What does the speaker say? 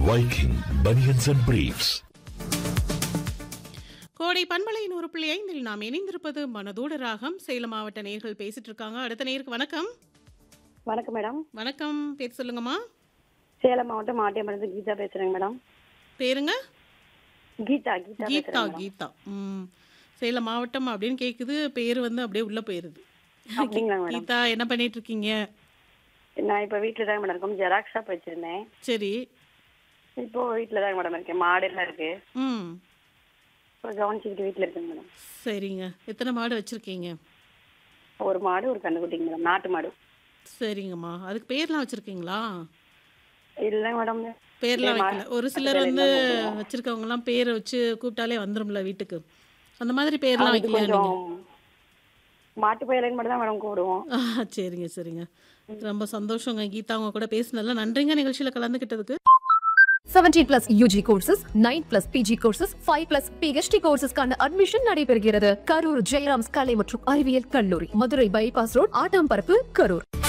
Viking Bunions and Briefs. கோடை பண்பலை நூறு புள்ளி ஐந்தில் நாம் இணைந்திருப்பது மனதோட ராகம் சேலம் மாவட்ட நேர்கள் பேசிட்டு இருக்காங்க அடுத்த நேருக்கு வணக்கம் வணக்கம் மேடம் வணக்கம் பேர் சொல்லுங்கம்மா சேலம் மாவட்டம் மாட்டியமரத்து கீதா பேசுறேங்க மேடம் பேருங்க கீதா கீதா கீதா பேசுறேங்க மேடம். கீதா ம் சேலம் மாவட்டம் அப்படின்னு கேக்குது பேர் வந்து அப்படியே உள்ள போயிருது அப்படிங்களா மேடம் கீதா என்ன பண்ணிட்டு இருக்கீங்க நான் இப்போ வீட்டில் தாங்க மேடம் இருக்கோம் ஜெராக்ஸ் ஷாப் வச்சிருந்தேன் சரி இப்போ வீட்டில் தாங்க மேடம் இருக்கேன் மாடு எல்லாம் இருக்கு ம் இப்போ கவனிச்சுக்கிட்டு வீட்டில் இருக்குங்க மேடம் சரிங்க எத்தனை மாடு வச்சிருக்கீங்க ஒரு மாடு ஒரு கண்ணுக்குட்டிங்க மேடம் நாட்டு மாடு சரிங்கம்மா அதுக்கு பேர்லாம் வச்சிருக்கீங்களா இல்லைங்க மேடம் பேர்லாம் மா- வைக்கல ஒரு அது சிலர் பேர் வந்து என்ன கூப்பிடுவோம்? வச்சிருக்கவங்கலாம் பேரை வச்சு கூப்பிட்டாலே வந்துரும்ல வீட்டுக்கு அந்த மாதிரி பேர்லாம் அது வைக்கலையா கொஞ்சம் நீங்க மாட்டு பயிலன்னு மட்டும் தான் மேடம் கூப்பிடுவோம் ஆ, சரிங்க சரிங்க ரொம்ப சந்தோஷங்க கீதா உங்க கூட பேசினதுல நன்றிங்க நிகழ்ச்சியில கலந்துக்கிட்டதுக்கு 17 plus UG courses, 9 plus PG courses, 5 plus PhD courses-க்கான admission நடைபெறுகிறது கரூர் ஜெயராம்ஸ் கலை மற்றும் அறிவியல் கல்லூரி மதுரை பைபாஸ் ரோட் ஆட்டாம்பரப்பு கரூர்